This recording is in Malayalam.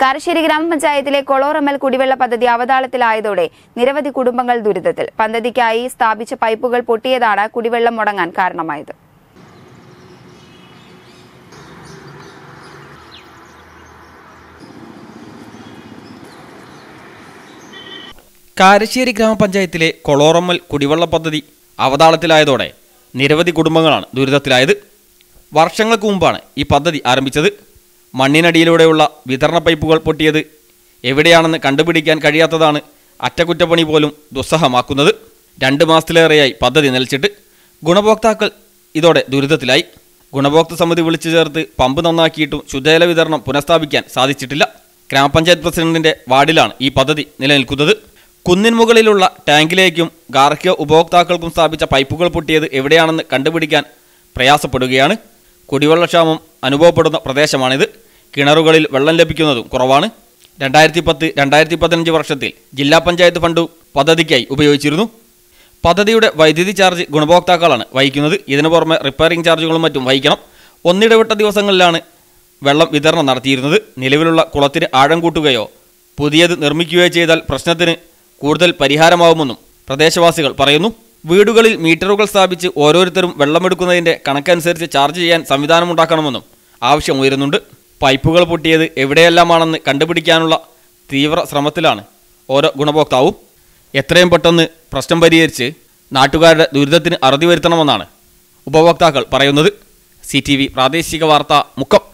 കാരശ്ശേരി ഗ്രാമപഞ്ചായത്തിലെ കൊളോറമ്മൽ കുടിവെള്ള പദ്ധതി അവതാളത്തിലായതോടെ നിരവധി കുടുംബങ്ങൾ ദുരിതത്തിൽ പദ്ധതിക്കായി സ്ഥാപിച്ച പൈപ്പുകൾ പൊട്ടിയതാണ് കുടിവെള്ളം മുടങ്ങാൻ കാരണമായത് കാരശ്ശേരി ഗ്രാമപഞ്ചായത്തിലെ കൊളോറമ്മൽ കുടിവെള്ള പദ്ധതി അവതാളത്തിലായതോടെ നിരവധി കുടുംബങ്ങളാണ് ദുരിതത്തിലായത് വർഷങ്ങൾക്ക് മുമ്പാണ് ഈ പദ്ധതി ആരംഭിച്ചത് മണ്ണിനടിയിലൂടെയുള്ള വിതരണ പൈപ്പുകൾ പൊട്ടിയത് എവിടെയാണെന്ന് കണ്ടുപിടിക്കാൻ കഴിയാത്തതാണ് അറ്റകുറ്റപ്പണി പോലും ദുസ്സഹമാക്കുന്നത് രണ്ട് മാസത്തിലേറെയായി പദ്ധതി നിലച്ചിട്ട് ഗുണഭോക്താക്കൾ ഇതോടെ ദുരിതത്തിലായി ഗുണഭോക്തൃ സമിതി വിളിച്ചു ചേർത്ത് പമ്പ് നന്നാക്കിയിട്ടും ശുദ്ധജല വിതരണം പുനഃസ്ഥാപിക്കാൻ സാധിച്ചിട്ടില്ല ഗ്രാമപഞ്ചായത്ത് പ്രസിഡന്റിന്റെ വാർഡിലാണ് ഈ പദ്ധതി നിലനിൽക്കുന്നത് കുന്നിൻ മുകളിലുള്ള ടാങ്കിലേക്കും ഗാർഹിക ഉപഭോക്താക്കൾക്കും സ്ഥാപിച്ച പൈപ്പുകൾ പൊട്ടിയത് എവിടെയാണെന്ന് കണ്ടുപിടിക്കാൻ പ്രയാസപ്പെടുകയാണ് കുടിവെള്ളക്ഷാമം അനുഭവപ്പെടുന്ന പ്രദേശമാണിത് കിണറുകളിൽ വെള്ളം ലഭിക്കുന്നതും കുറവാണ് രണ്ടായിരത്തി പത്ത് രണ്ടായിരത്തി പതിനഞ്ച് വർഷത്തിൽ ജില്ലാ പഞ്ചായത്ത് ഫണ്ട് പദ്ധതിക്കായി ഉപയോഗിച്ചിരുന്നു പദ്ധതിയുടെ വൈദ്യുതി ചാർജ് ഗുണഭോക്താക്കളാണ് വഹിക്കുന്നത് ഇതിനു പുറമെ റിപ്പയറിംഗ് ചാർജുകളും മറ്റും വഹിക്കണം ഒന്നിടവിട്ട ദിവസങ്ങളിലാണ് വെള്ളം വിതരണം നടത്തിയിരുന്നത് നിലവിലുള്ള കുളത്തിന് ആഴം കൂട്ടുകയോ പുതിയത് നിർമ്മിക്കുകയോ ചെയ്താൽ പ്രശ്നത്തിന് കൂടുതൽ പരിഹാരമാവുമെന്നും പ്രദേശവാസികൾ പറയുന്നു വീടുകളിൽ മീറ്ററുകൾ സ്ഥാപിച്ച് ഓരോരുത്തരും വെള്ളമെടുക്കുന്നതിന്റെ കണക്കനുസരിച്ച് ചാർജ് ചെയ്യാൻ സംവിധാനമുണ്ടാക്കണമെന്നും ആവശ്യം ഉയരുന്നുണ്ട് പൈപ്പുകൾ പൊട്ടിയത് എവിടെയെല്ലാമാണെന്ന് കണ്ടുപിടിക്കാനുള്ള തീവ്ര ശ്രമത്തിലാണ് ഓരോ ഗുണഭോക്താവും എത്രയും പെട്ടെന്ന് പ്രശ്നം പരിഹരിച്ച് നാട്ടുകാരുടെ ദുരിതത്തിന് അറുതി വരുത്തണമെന്നാണ് ഉപഭോക്താക്കൾ പറയുന്നത് സി പ്രാദേശിക വാർത്ത മുക്കം